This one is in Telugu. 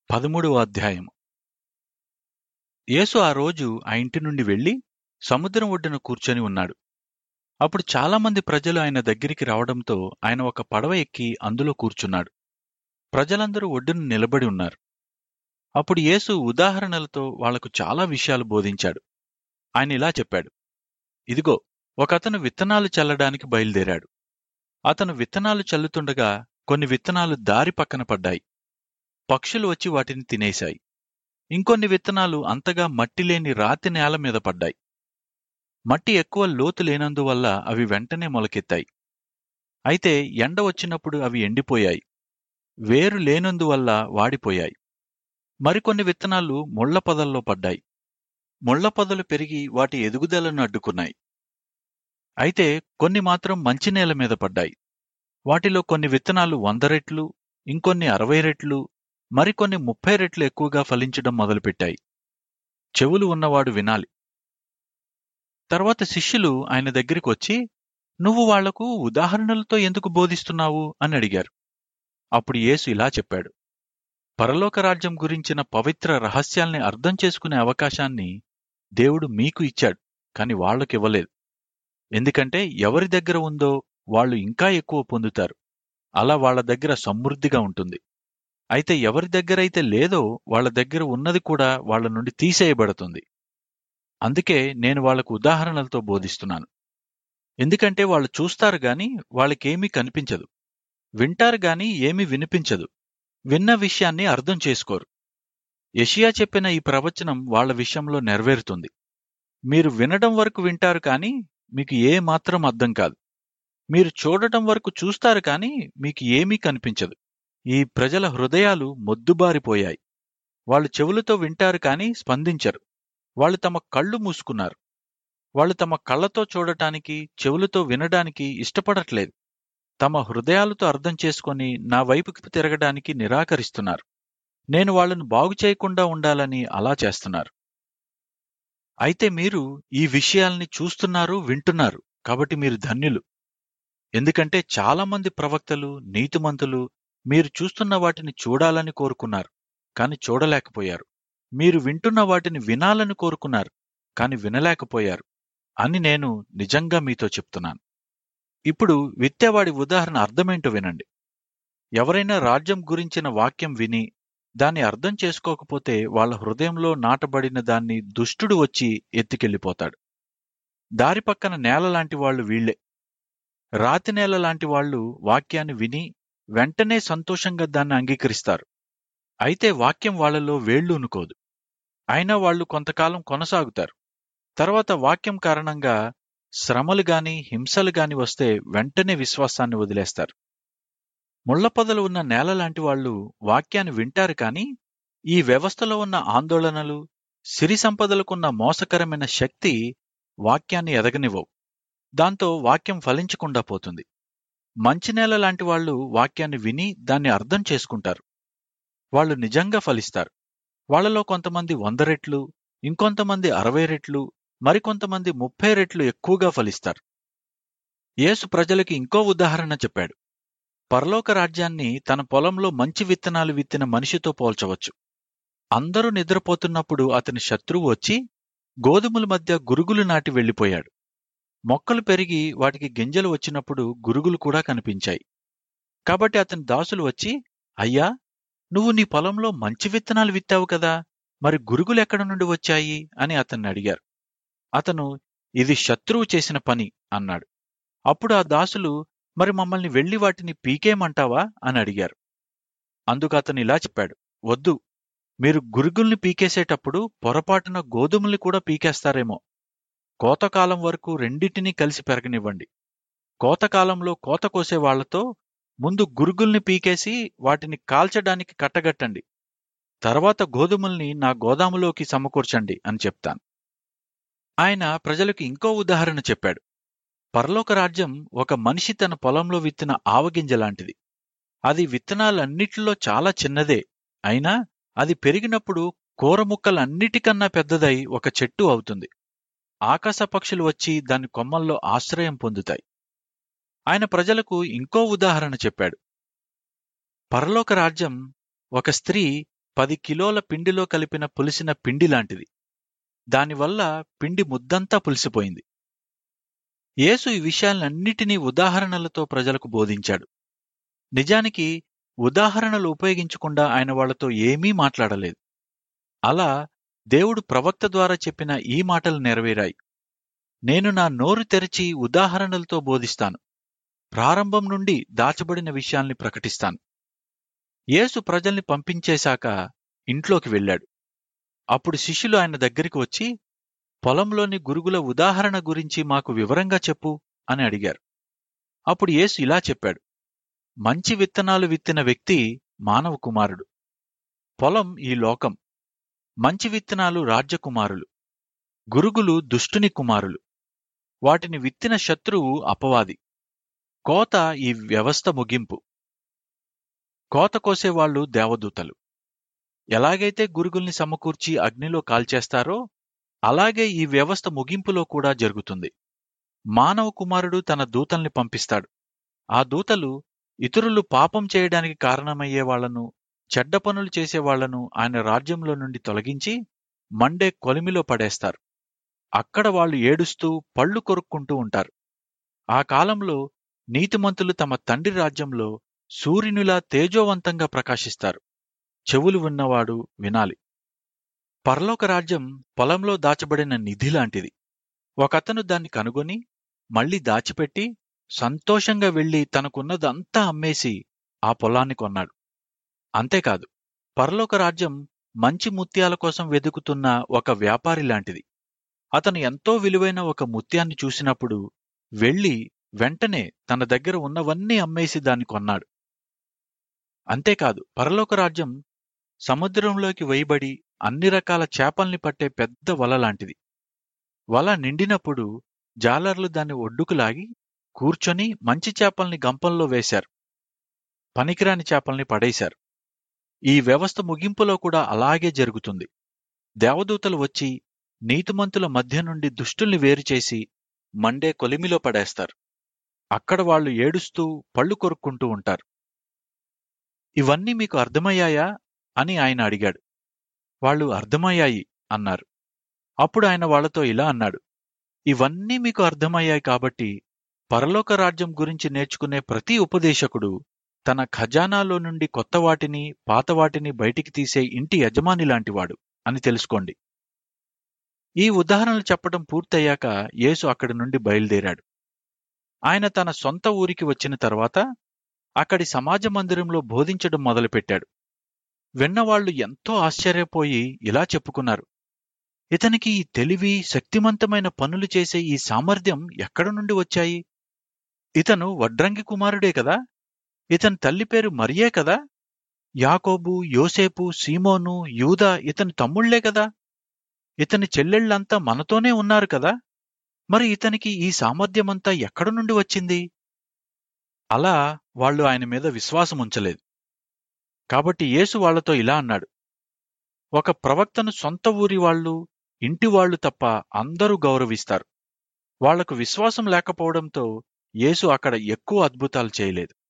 పదమూడవ అధ్యాయం యేసు ఆ రోజు ఆ ఇంటి నుండి వెళ్లి సముద్రం ఒడ్డున కూర్చొని ఉన్నాడు అప్పుడు చాలామంది ప్రజలు ఆయన దగ్గరికి రావడంతో ఆయన ఒక పడవ ఎక్కి అందులో కూర్చున్నాడు ప్రజలందరూ ఒడ్డున నిలబడి ఉన్నారు అప్పుడు యేసు ఉదాహరణలతో వాళ్లకు చాలా విషయాలు బోధించాడు ఆయన ఇలా చెప్పాడు ఇదిగో ఒకతను విత్తనాలు చల్లడానికి బయలుదేరాడు అతను విత్తనాలు చల్లుతుండగా కొన్ని విత్తనాలు దారి పక్కన పడ్డాయి పక్షులు వచ్చి వాటిని తినేశాయి ఇంకొన్ని విత్తనాలు అంతగా మట్టి లేని రాతి నేల మీద పడ్డాయి మట్టి ఎక్కువ లోతు లేనందువల్ల అవి వెంటనే మొలకెత్తాయి అయితే ఎండ వచ్చినప్పుడు అవి ఎండిపోయాయి వేరు లేనందువల్ల వాడిపోయాయి మరికొన్ని విత్తనాలు ముళ్ల పొదల్లో పడ్డాయి ముళ్ల పొదలు పెరిగి వాటి ఎదుగుదలను అడ్డుకున్నాయి అయితే కొన్ని మాత్రం మంచి నేల మీద పడ్డాయి వాటిలో కొన్ని విత్తనాలు వంద రెట్లు ఇంకొన్ని అరవై రెట్లు మరికొన్ని ముప్పై రెట్లు ఎక్కువగా ఫలించడం మొదలుపెట్టాయి చెవులు ఉన్నవాడు వినాలి తర్వాత శిష్యులు ఆయన దగ్గరికి వచ్చి నువ్వు వాళ్లకు ఉదాహరణలతో ఎందుకు బోధిస్తున్నావు అని అడిగారు అప్పుడు యేసు ఇలా చెప్పాడు పరలోక రాజ్యం గురించిన పవిత్ర రహస్యాల్ని అర్థం చేసుకునే అవకాశాన్ని దేవుడు మీకు ఇచ్చాడు కాని వాళ్ళకివ్వలేదు ఎందుకంటే ఎవరి దగ్గర ఉందో వాళ్ళు ఇంకా ఎక్కువ పొందుతారు అలా వాళ్ళ దగ్గర సమృద్ధిగా ఉంటుంది అయితే ఎవరి దగ్గరైతే లేదో వాళ్ళ దగ్గర ఉన్నది కూడా వాళ్ళ నుండి తీసేయబడుతుంది అందుకే నేను వాళ్లకు ఉదాహరణలతో బోధిస్తున్నాను ఎందుకంటే వాళ్ళు చూస్తారు గాని వాళ్ళకేమీ కనిపించదు వింటారు గాని ఏమీ వినిపించదు విన్న విషయాన్ని అర్థం చేసుకోరు యషియా చెప్పిన ఈ ప్రవచనం వాళ్ళ విషయంలో నెరవేరుతుంది మీరు వినడం వరకు వింటారు కానీ మీకు ఏ మాత్రం అర్థం కాదు మీరు చూడటం వరకు చూస్తారు కానీ మీకు ఏమీ కనిపించదు ఈ ప్రజల హృదయాలు మొద్దుబారిపోయాయి వాళ్ళు చెవులతో వింటారు కానీ స్పందించరు వాళ్ళు తమ కళ్ళు మూసుకున్నారు వాళ్ళు తమ కళ్ళతో చూడటానికి చెవులతో వినడానికి ఇష్టపడట్లేదు తమ హృదయాలతో అర్థం చేసుకొని నా వైపుకి తిరగడానికి నిరాకరిస్తున్నారు నేను వాళ్ళను బాగు చేయకుండా ఉండాలని అలా చేస్తున్నారు అయితే మీరు ఈ విషయాల్ని చూస్తున్నారు వింటున్నారు కాబట్టి మీరు ధన్యులు ఎందుకంటే చాలామంది ప్రవక్తలు నీతిమంతులు మీరు చూస్తున్న వాటిని చూడాలని కోరుకున్నారు కాని చూడలేకపోయారు మీరు వింటున్న వాటిని వినాలని కోరుకున్నారు కాని వినలేకపోయారు అని నేను నిజంగా మీతో చెప్తున్నాను ఇప్పుడు విత్తేవాడి ఉదాహరణ అర్థమేంటో వినండి ఎవరైనా రాజ్యం గురించిన వాక్యం విని దాన్ని అర్థం చేసుకోకపోతే వాళ్ళ హృదయంలో నాటబడిన దాన్ని దుష్టుడు వచ్చి ఎత్తుకెళ్ళిపోతాడు దారి పక్కన నేల లాంటి వాళ్ళు వీళ్లే రాతి నేల లాంటి వాళ్ళు వాక్యాన్ని విని వెంటనే సంతోషంగా దాన్ని అంగీకరిస్తారు అయితే వాక్యం వాళ్లలో వేళ్లూనుకోదు అయినా వాళ్ళు కొంతకాలం కొనసాగుతారు తర్వాత వాక్యం కారణంగా శ్రమలు గాని హింసలు గాని వస్తే వెంటనే విశ్వాసాన్ని వదిలేస్తారు ముళ్లపొదలు ఉన్న నేల లాంటి వాళ్ళు వాక్యాన్ని వింటారు కానీ ఈ వ్యవస్థలో ఉన్న ఆందోళనలు సిరి సంపదలకున్న మోసకరమైన శక్తి వాక్యాన్ని ఎదగనివ్వవు దాంతో వాక్యం ఫలించకుండా పోతుంది మంచి నేల లాంటి వాళ్ళు వాక్యాన్ని విని దాన్ని అర్థం చేసుకుంటారు వాళ్ళు నిజంగా ఫలిస్తారు వాళ్లలో కొంతమంది వంద రెట్లు ఇంకొంతమంది అరవై రెట్లు మరికొంతమంది ముప్పై రెట్లు ఎక్కువగా ఫలిస్తారు యేసు ప్రజలకి ఇంకో ఉదాహరణ చెప్పాడు పరలోక రాజ్యాన్ని తన పొలంలో మంచి విత్తనాలు విత్తిన మనిషితో పోల్చవచ్చు అందరూ నిద్రపోతున్నప్పుడు అతని శత్రువు వచ్చి గోధుమల మధ్య గురుగులు నాటి వెళ్లిపోయాడు మొక్కలు పెరిగి వాటికి గింజలు వచ్చినప్పుడు గురుగులు కూడా కనిపించాయి కాబట్టి అతని దాసులు వచ్చి అయ్యా నువ్వు నీ పొలంలో మంచి విత్తనాలు విత్తావు కదా మరి గురుగులు ఎక్కడ నుండి వచ్చాయి అని అతన్ని అడిగారు అతను ఇది శత్రువు చేసిన పని అన్నాడు అప్పుడు ఆ దాసులు మరి మమ్మల్ని వెళ్లి వాటిని పీకేమంటావా అని అడిగారు అందుకు అతను ఇలా చెప్పాడు వద్దు మీరు గురుగుల్ని పీకేసేటప్పుడు పొరపాటున గోధుమల్ని కూడా పీకేస్తారేమో కోతకాలం వరకు రెండింటినీ కలిసి పెరగనివ్వండి కోతకాలంలో కోత కోసే వాళ్లతో ముందు గురుగుల్ని పీకేసి వాటిని కాల్చడానికి కట్టగట్టండి తర్వాత గోధుమల్ని నా గోదాములోకి సమకూర్చండి అని చెప్తాను ఆయన ప్రజలకు ఇంకో ఉదాహరణ చెప్పాడు పరలోక రాజ్యం ఒక మనిషి తన పొలంలో విత్తిన ఆవగింజ లాంటిది అది విత్తనాలన్నిటిలో చాలా చిన్నదే అయినా అది పెరిగినప్పుడు కూర ముక్కలన్నిటికన్నా పెద్దదై ఒక చెట్టు అవుతుంది ఆకాశ పక్షులు వచ్చి దాని కొమ్మల్లో ఆశ్రయం పొందుతాయి ఆయన ప్రజలకు ఇంకో ఉదాహరణ చెప్పాడు పరలోక రాజ్యం ఒక స్త్రీ పది కిలోల పిండిలో కలిపిన పులిసిన పిండి లాంటిది దానివల్ల పిండి ముద్దంతా పులిసిపోయింది యేసు ఈ విషయాలన్నిటినీ ఉదాహరణలతో ప్రజలకు బోధించాడు నిజానికి ఉదాహరణలు ఉపయోగించకుండా ఆయన వాళ్లతో ఏమీ మాట్లాడలేదు అలా దేవుడు ప్రవక్త ద్వారా చెప్పిన ఈ మాటలు నెరవేరాయి నేను నా నోరు తెరిచి ఉదాహరణలతో బోధిస్తాను ప్రారంభం నుండి దాచబడిన విషయాల్ని ప్రకటిస్తాను యేసు ప్రజల్ని పంపించేశాక ఇంట్లోకి వెళ్ళాడు అప్పుడు శిష్యులు ఆయన దగ్గరికి వచ్చి పొలంలోని గురుగుల ఉదాహరణ గురించి మాకు వివరంగా చెప్పు అని అడిగారు అప్పుడు యేసు ఇలా చెప్పాడు మంచి విత్తనాలు విత్తిన వ్యక్తి మానవ కుమారుడు పొలం ఈ లోకం మంచి విత్తనాలు రాజ్యకుమారులు గురుగులు దుష్టుని కుమారులు వాటిని విత్తిన శత్రువు అపవాది కోత ఈ వ్యవస్థ ముగింపు కోత కోసేవాళ్లు దేవదూతలు ఎలాగైతే గురుగుల్ని సమకూర్చి అగ్నిలో కాల్చేస్తారో అలాగే ఈ వ్యవస్థ ముగింపులో కూడా జరుగుతుంది మానవ కుమారుడు తన దూతల్ని పంపిస్తాడు ఆ దూతలు ఇతరులు పాపం చేయడానికి కారణమయ్యే వాళ్లను చెడ్డ పనులు చేసేవాళ్లను ఆయన రాజ్యంలో నుండి తొలగించి మండే కొలిమిలో పడేస్తారు అక్కడ వాళ్ళు ఏడుస్తూ పళ్ళు కొరుక్కుంటూ ఉంటారు ఆ కాలంలో నీతిమంతులు తమ తండ్రి రాజ్యంలో సూర్యునిలా తేజోవంతంగా ప్రకాశిస్తారు చెవులు ఉన్నవాడు వినాలి పరలోక రాజ్యం పొలంలో దాచబడిన నిధి లాంటిది ఒకతను దాన్ని కనుగొని మళ్లీ దాచిపెట్టి సంతోషంగా వెళ్లి తనకున్నదంతా అమ్మేసి ఆ పొలాన్ని కొన్నాడు అంతేకాదు పరలోక రాజ్యం మంచి ముత్యాల కోసం వెతుకుతున్న ఒక వ్యాపారి లాంటిది అతను ఎంతో విలువైన ఒక ముత్యాన్ని చూసినప్పుడు వెళ్లి వెంటనే తన దగ్గర ఉన్నవన్నీ అమ్మేసి దాన్ని కొన్నాడు అంతేకాదు పరలోక రాజ్యం సముద్రంలోకి వేయబడి అన్ని రకాల చేపల్ని పట్టే పెద్ద వల లాంటిది వల నిండినప్పుడు జాలర్లు దాన్ని ఒడ్డుకు లాగి కూర్చొని మంచి చేపల్ని గంపంలో వేశారు పనికిరాని చేపల్ని పడేశారు ఈ వ్యవస్థ ముగింపులో కూడా అలాగే జరుగుతుంది దేవదూతలు వచ్చి నీతిమంతుల మధ్య నుండి దుష్టుల్ని వేరుచేసి మండే కొలిమిలో పడేస్తారు అక్కడ వాళ్ళు ఏడుస్తూ పళ్ళు కొరుక్కుంటూ ఉంటారు ఇవన్నీ మీకు అర్థమయ్యాయా అని ఆయన అడిగాడు వాళ్ళు అర్థమయ్యాయి అన్నారు అప్పుడు ఆయన వాళ్లతో ఇలా అన్నాడు ఇవన్నీ మీకు అర్థమయ్యాయి కాబట్టి పరలోక రాజ్యం గురించి నేర్చుకునే ప్రతి ఉపదేశకుడు తన ఖజానాలో నుండి కొత్త వాటిని పాత వాటిని బయటికి తీసే ఇంటి యజమాని లాంటివాడు అని తెలుసుకోండి ఈ ఉదాహరణలు చెప్పడం పూర్తయ్యాక యేసు అక్కడి నుండి బయలుదేరాడు ఆయన తన సొంత ఊరికి వచ్చిన తర్వాత అక్కడి సమాజ మందిరంలో బోధించడం మొదలుపెట్టాడు విన్నవాళ్లు ఎంతో ఆశ్చర్యపోయి ఇలా చెప్పుకున్నారు ఇతనికి ఈ తెలివి శక్తిమంతమైన పనులు చేసే ఈ సామర్థ్యం ఎక్కడ నుండి వచ్చాయి ఇతను వడ్రంగి కుమారుడే కదా ఇతని తల్లి పేరు మరియే కదా యాకోబు యోసేపు సీమోను యూదా ఇతని తమ్ముళ్లే కదా ఇతని చెల్లెళ్ళంతా మనతోనే ఉన్నారు కదా మరి ఇతనికి ఈ సామర్థ్యమంతా ఎక్కడ నుండి వచ్చింది అలా వాళ్ళు ఆయన మీద విశ్వాసం ఉంచలేదు కాబట్టి యేసు వాళ్లతో ఇలా అన్నాడు ఒక ప్రవక్తను సొంత ఊరి వాళ్ళు ఇంటి వాళ్ళు తప్ప అందరూ గౌరవిస్తారు వాళ్లకు విశ్వాసం లేకపోవడంతో యేసు అక్కడ ఎక్కువ అద్భుతాలు చేయలేదు